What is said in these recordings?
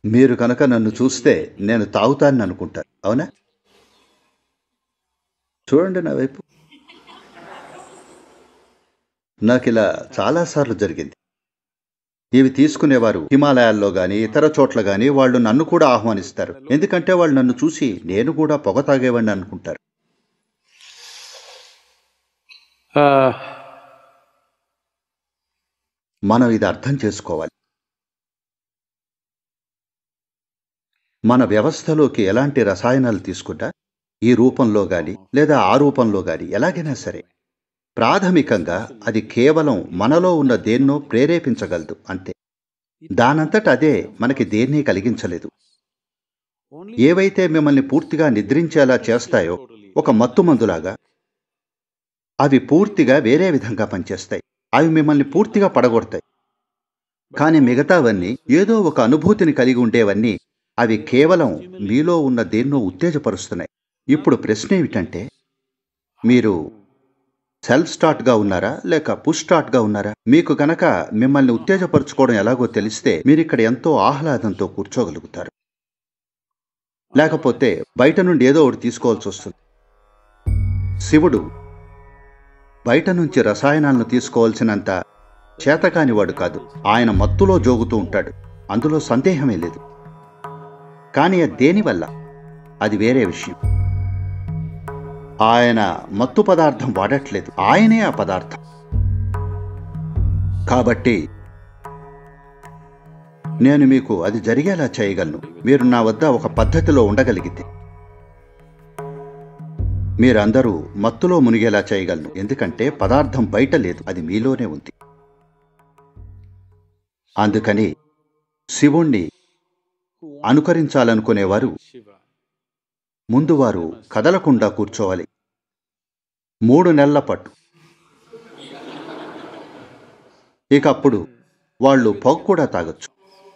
మీరు కనుక నన్ను చూస్తే నేను తాగుతానని అనుకుంటారు అవునా చూడండి నా వైపు నాకు ఇలా చాలాసార్లు జరిగింది ఇవి తీసుకునేవారు హిమాలయాల్లో గాని ఇతర చోట్ల గాని వాళ్ళు నన్ను కూడా ఆహ్వానిస్తారు ఎందుకంటే వాళ్ళు నన్ను చూసి నేను కూడా పొగ తాగేవాడిని అనుకుంటారు Uh, మనం ఇది అర్థం చేసుకోవాలి మన వ్యవస్థలోకి ఎలాంటి రసాయనాలు తీసుకున్నా ఈ రూపంలో గాని లేదా ఆ రూపంలో గాని ఎలాగైనా సరే ప్రాథమికంగా అది కేవలం మనలో ఉన్న దేన్నో ప్రేరేపించగలదు అంతే దానంతట అదే మనకి దేన్ని కలిగించలేదు only ఏవైతే మిమ్మల్ని పూర్తిగా నిద్రించేలా చేస్తాయో ఒక మత్తు మందులాగా అవి పూర్తిగా వేరే విధంగా పనిచేస్తాయి అవి మిమ్మల్ని పూర్తిగా పడగొడతాయి కానీ మిగతావన్నీ ఏదో ఒక అనుభూతిని కలిగి ఉండేవన్నీ అవి కేవలం మీలో ఉన్న దేన్నో ఉత్తేజపరుస్తున్నాయి ఇప్పుడు ప్రశ్న ఏమిటంటే మీరు సెల్ఫ్ స్టార్ట్గా ఉన్నారా లేక పుష్ స్టార్ట్గా ఉన్నారా మీకు గనక మిమ్మల్ని ఉత్తేజపరుచుకోవడం ఎలాగో తెలిస్తే మీరు ఇక్కడ ఎంతో ఆహ్లాదంతో కూర్చోగలుగుతారు లేకపోతే బయట నుండి ఏదో ఒకటి తీసుకోవాల్సి వస్తుంది శివుడు బయట నుంచి రసాయనాలను తీసుకోవాల్సినంత చేతకానివాడు కాదు ఆయన మత్తులో జోగుతూ ఉంటాడు అందులో సందేహమే లేదు కానీ అది దేనివల్ల అది వేరే విషయం ఆయన మత్తు పదార్థం వాడట్లేదు ఆయనే ఆ పదార్థం కాబట్టి నేను మీకు అది జరిగేలా చేయగలను మీరు నా వద్ద ఒక పద్ధతిలో ఉండగలిగితే మీరందరూ మత్తులో మునిగేలా చేయగలను ఎందుకంటే పదార్థం బయట లేదు అది మీలోనే ఉంది అందుకని శివుణ్ణి అనుకరించాలనుకునేవారు Shiva. ముందు వారు కదలకుండా కూర్చోవాలి మూడు నెలల పట్టు ఇక అప్పుడు వాళ్ళు పొగ కూడా తాగొచ్చు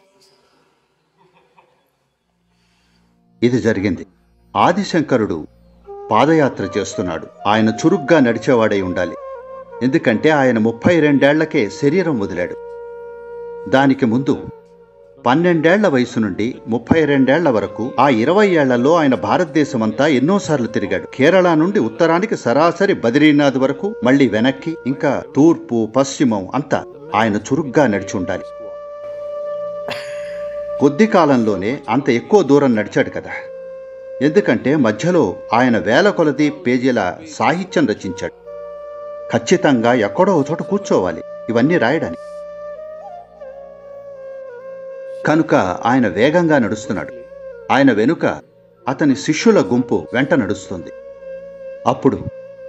ఇది జరిగింది ఆదిశంకరుడు పాదయాత్ర చేస్తున్నాడు ఆయన చురుగ్గా నడిచేవాడై ఉండాలి ఎందుకంటే ఆయన ముప్పై రెండేళ్లకే శరీరం వదిలాడు దానికి ముందు పన్నెండేళ్ల వయసు నుండి ముప్పై రెండేళ్ల వరకు ఆ ఇరవై ఏళ్లలో ఆయన భారతదేశమంతా ఎన్నోసార్లు తిరిగాడు కేరళ నుండి ఉత్తరానికి సరాసరి బద్రీనాథ్ వరకు మళ్ళీ వెనక్కి ఇంకా తూర్పు పశ్చిమం అంతా ఆయన చురుగ్గా నడిచి ఉండాలి కొద్ది కాలంలోనే అంత ఎక్కువ దూరం నడిచాడు కదా ఎందుకంటే మధ్యలో ఆయన వేల కొలది పేజీల సాహిత్యం రచించాడు ఖచ్చితంగా ఎక్కడో ఒక చోట కూర్చోవాలి ఇవన్నీ రాయడానికి కనుక ఆయన వేగంగా నడుస్తున్నాడు ఆయన వెనుక అతని శిష్యుల గుంపు వెంట నడుస్తుంది అప్పుడు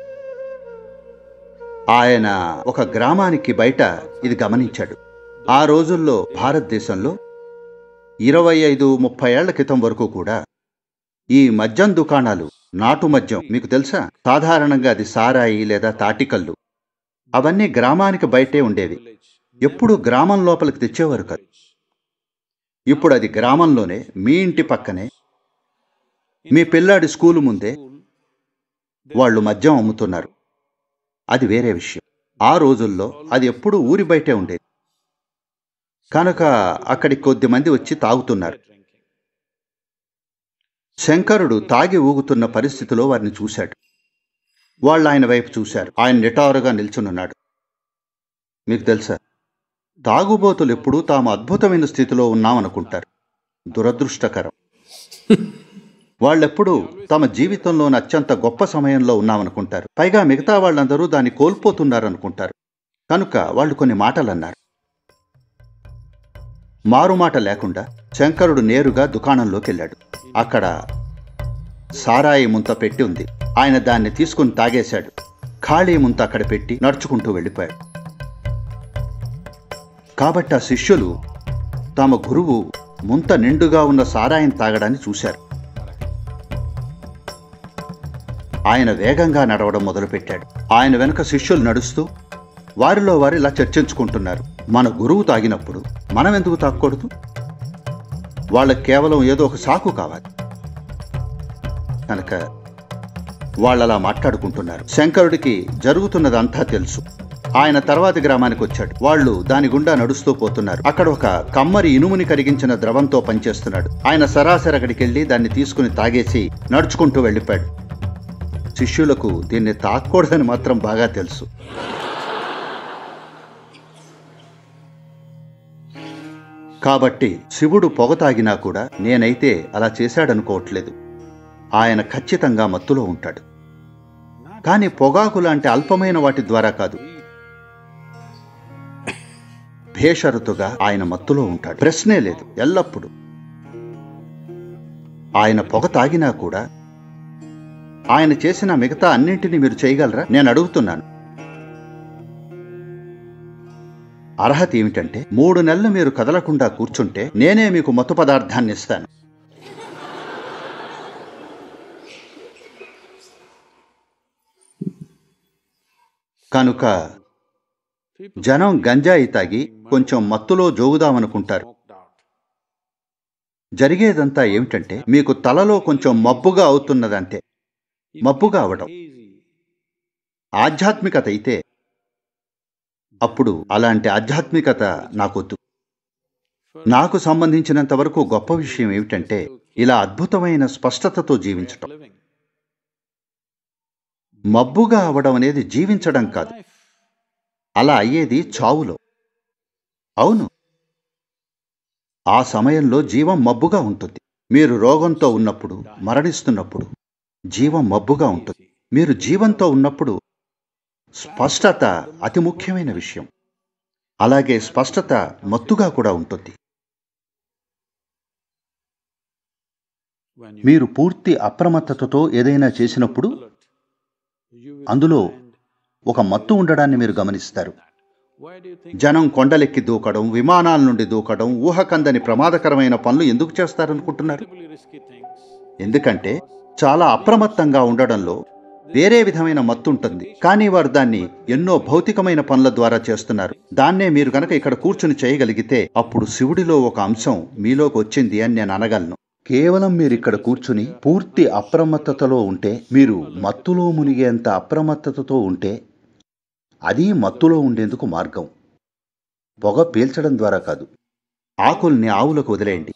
ఆయన ఒక గ్రామానికి బయట ఇది గమనించాడు ఆ రోజుల్లో భారతదేశంలో ఇరవై ఐదు ముప్పై ఏళ్ల క్రితం వరకు కూడా ఈ మద్యం దుకాణాలు నాటు మద్యం మీకు తెలుసా సాధారణంగా అది సారాయి లేదా తాటికల్లు అవన్నీ గ్రామానికి బయటే ఉండేవి ఎప్పుడు గ్రామం లోపలికి తెచ్చేవారు కాదు ఇప్పుడు అది గ్రామంలోనే మీ ఇంటి పక్కనే మీ పిల్లాడి స్కూలు ముందే వాళ్ళు మద్యం అమ్ముతున్నారు అది వేరే విషయం ఆ రోజుల్లో అది ఎప్పుడూ ఊరి బయటే ఉండేది కనుక అక్కడికి కొద్ది మంది వచ్చి తాగుతున్నారు శంకరుడు తాగి ఊగుతున్న పరిస్థితిలో వారిని చూశాడు వాళ్ళు ఆయన వైపు చూశారు ఆయన నిటారుగా నిల్చునున్నాడు మీకు తెలుసా తాగుబోతులు ఎప్పుడూ తాము అద్భుతమైన స్థితిలో ఉన్నామనుకుంటారు దురదృష్టకరం వాళ్ళెప్పుడూ తమ జీవితంలోని అత్యంత గొప్ప సమయంలో ఉన్నామనుకుంటారు పైగా మిగతా వాళ్ళందరూ దాన్ని కోల్పోతున్నారనుకుంటారు కనుక వాళ్ళు కొన్ని మాటలు అన్నారు మారుమాట లేకుండా శంకరుడు నేరుగా దుకాణంలోకి వెళ్ళాడు అక్కడ సారాయి ముంత పెట్టి ఉంది ఆయన దాన్ని తీసుకుని తాగేశాడు ఖాళీ ముంత అక్కడ పెట్టి నడుచుకుంటూ వెళ్ళిపోయాడు కాబట్టి ఆ శిష్యులు తమ గురువు ముంత నిండుగా ఉన్న సారాయిని తాగడాన్ని చూశారు ఆయన వేగంగా నడవడం మొదలుపెట్టాడు ఆయన వెనుక శిష్యులు నడుస్తూ వారిలో వారు ఇలా చర్చించుకుంటున్నారు మన గురువు తాగినప్పుడు మనం ఎందుకు తాగకూడదు వాళ్ళకి కేవలం ఏదో ఒక సాకు కావాలి కనుక వాళ్ళలా మాట్లాడుకుంటున్నారు శంకరుడికి జరుగుతున్నదంతా తెలుసు ఆయన తర్వాతి గ్రామానికి వచ్చాడు వాళ్ళు దాని గుండా నడుస్తూ పోతున్నారు అక్కడ ఒక కమ్మరి ఇనుముని కరిగించిన ద్రవంతో పనిచేస్తున్నాడు ఆయన సరాసరి అక్కడికి వెళ్ళి దాన్ని తీసుకుని తాగేసి నడుచుకుంటూ వెళ్ళిపోయాడు శిష్యులకు దీన్ని తాకూడదని మాత్రం బాగా తెలుసు కాబట్టి శివుడు పొగ తాగినా కూడా నేనైతే అలా చేశాడనుకోవట్లేదు ఆయన ఖచ్చితంగా మత్తులో ఉంటాడు కానీ పొగాకు లాంటి అల్పమైన వాటి ద్వారా కాదు భేషరతుగా ఆయన మత్తులో ఉంటాడు ప్రశ్నే లేదు ఎల్లప్పుడూ ఆయన పొగ తాగినా కూడా ఆయన చేసిన మిగతా అన్నింటినీ మీరు చేయగలరా నేను అడుగుతున్నాను అర్హత ఏమిటంటే మూడు నెలలు మీరు కదలకుండా కూర్చుంటే నేనే మీకు మత్తు పదార్థాన్ని ఇస్తాను కనుక People జనం గంజాయి తాగి కొంచెం మత్తులో జోగుదామనుకుంటారు smoked out. జరిగేదంతా ఏమిటంటే మీకు తలలో కొంచెం మబ్బుగా అవుతున్నదంతే You మబ్బుగా feel అవడం hazy. ఆధ్యాత్మికత అయితే అప్పుడు అలాంటి ఆధ్యాత్మికత నాకొద్దు First, నాకు సంబంధించినంత వరకు గొప్ప విషయం ఏమిటంటే ఇలా అద్భుతమైన స్పష్టతతో జీవించటం living. మబ్బుగా అవడం అనేది జీవించడం కాదు Life. అలా అయ్యేది చావులో అవును ఆ సమయంలో జీవం మబ్బుగా ఉంటుంది మీరు రోగంతో ఉన్నప్పుడు మరణిస్తున్నప్పుడు జీవం మబ్బుగా ఉంటుంది మీరు జీవంతో ఉన్నప్పుడు స్పష్టత అతి ముఖ్యమైన విషయం అలాగే స్పష్టత మత్తుగా కూడా ఉంటుంది When you మీరు పూర్తి అప్రమత్తతతో ఏదైనా చేసినప్పుడు alert, you will అందులో find ఒక మత్తు ఉండడాన్ని మీరు గమనిస్తారు that. Why do you think జనం కొండలెక్కి దూకడం విమానాల నుండి దూకడం ఊహకందని ప్రమాదకరమైన పనులు ఎందుకు చేస్తారనుకుంటున్నారు incredibly risky things? ఎందుకంటే చాలా అప్రమత్తంగా ఉండడంలో వేరే విధమైన మత్తు ఉంటుంది కానీ వారు దాన్ని ఎన్నో భౌతికమైన పనుల ద్వారా చేస్తున్నారు దాన్నే మీరు కనుక ఇక్కడ కూర్చుని చేయగలిగితే అప్పుడు శివుడిలో ఒక అంశం మీలోకి వచ్చింది అని నేను అనగలను కేవలం మీరు ఇక్కడ కూర్చుని పూర్తి అప్రమత్తతలో ఉంటే మీరు మత్తులో మునిగేంత అప్రమత్తతతో ఉంటే అది మత్తులో ఉండేందుకు మార్గం పొగ పీల్చడం ద్వారా కాదు ఆకుల్ని ఆవులకు వదిలేయండి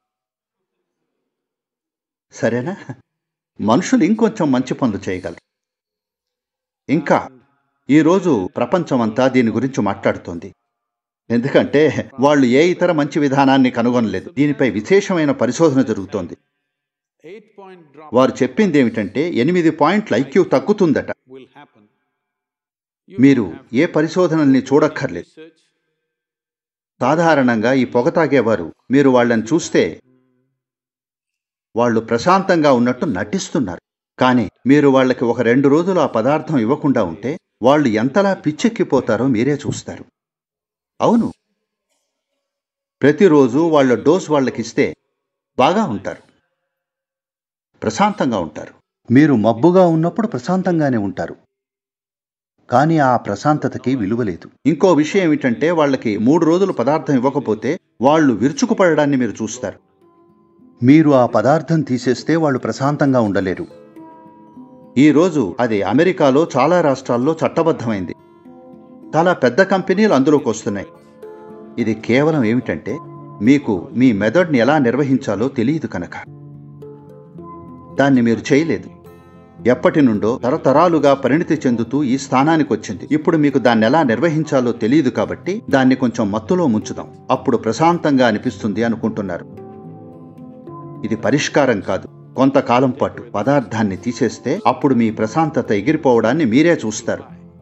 సరేనా మనుషులు ఇంకొంచెం మంచి పనులు చేయగలరు ఇంకా ఈరోజు ప్రపంచమంతా దీని గురించి మాట్లాడుతోంది ఎందుకంటే వాళ్ళు ఏ ఇతర మంచి విధానాన్ని కనుగొనలేదు దీనిపై విశేషమైన పరిశోధన జరుగుతోంది eight point drop వారు చెప్పింది ఏమిటంటే ఎనిమిది పాయింట్ల ఐక్యూ తగ్గుతుందట will happen? You మీరు don't have ఏ పరిశోధనల్ని చూడక్కర్లేదు research. సాధారణంగా ఈ పొగ తాగేవారు మీరు వాళ్ళని చూస్తే వాళ్ళు ప్రశాంతంగా ఉన్నట్టు నటిస్తున్నారు కానీ మీరు వాళ్ళకి ఒక రెండు రోజులు ఆ పదార్థం ఇవ్వకుండా ఉంటే వాళ్ళు ఎంతలా పిచ్చెక్కిపోతారో మీరే చూస్తారు అవును ప్రతిరోజు వాళ్ళ డోస్ వాళ్ళకిస్తే బాగా ఉంటారు ప్రశాంతంగా ఉంటారు మీరు మబ్బుగా ఉన్నప్పుడు ప్రశాంతంగానే ఉంటారు కానీ ఆ ప్రశాంతతకి విలువ లేదు ఇంకో విషయం ఏమిటంటే వాళ్ళకి మూడు రోజులు పదార్థం ఇవ్వకపోతే వాళ్ళు విరుచుకుపడడాన్ని మీరు చూస్తారు మీరు ఆ పదార్థం తీసేస్తే వాళ్ళు ప్రశాంతంగా ఉండలేరు ఈ రోజు అది అమెరికాలో చాలా రాష్ట్రాల్లో చట్టబద్ధమైంది చాలా పెద్ద కంపెనీలు అందులోకి వస్తున్నాయి ఇది కేవలం ఏమిటంటే మీకు మీ మెథడ్ని ఎలా నిర్వహించాలో తెలియదు కనుక దాన్ని మీరు చేయలేదు ఎప్పటి నుండో తరతరాలుగా పరిణితి చెందుతూ ఈ స్థానానికి వచ్చింది ఇప్పుడు మీకు దాన్ని ఎలా నిర్వహించాలో తెలియదు కాబట్టి దాన్ని కొంచెం మత్తులో ముంచుదాం అప్పుడు ప్రశాంతంగా అనిపిస్తుంది అనుకుంటున్నారు ఇది పరిష్కారం కాదు కొంతకాలం పాటు పదార్థాన్ని తీసేస్తే అప్పుడు మీ ప్రశాంతత ఎగిరిపోవడాన్ని మీరే చూస్తారు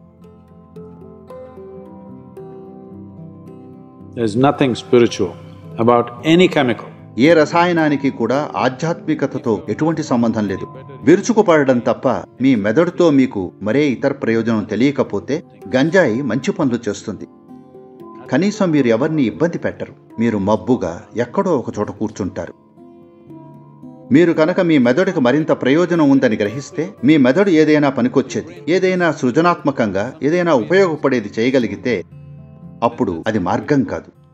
There's nothing spiritual about any chemical. ఏ రసాయనానికి కూడా ఆధ్యాత్మికతతో ఎటువంటి సంబంధం లేదు విరుచుకుపడడం తప్ప మీ మెదడుతో మీకు మరే ఇతర ప్రయోజనం తెలియకపోతే గంజాయి మంచి పనులు చేస్తుంది కనీసం మీరు ఎవరిని ఇబ్బంది పెట్టరు మీరు మబ్బుగా ఎక్కడో ఒక చోట కూర్చుంటారు మీరు కనుక మీ మెదడుకు మరింత ప్రయోజనం ఉందని గ్రహిస్తే మీ మెదడు ఏదైనా పనికొచ్చేది ఏదైనా సృజనాత్మకంగా ఏదైనా ఉపయోగపడేది చేయగలిగితే అప్పుడు అది మార్గం కాదు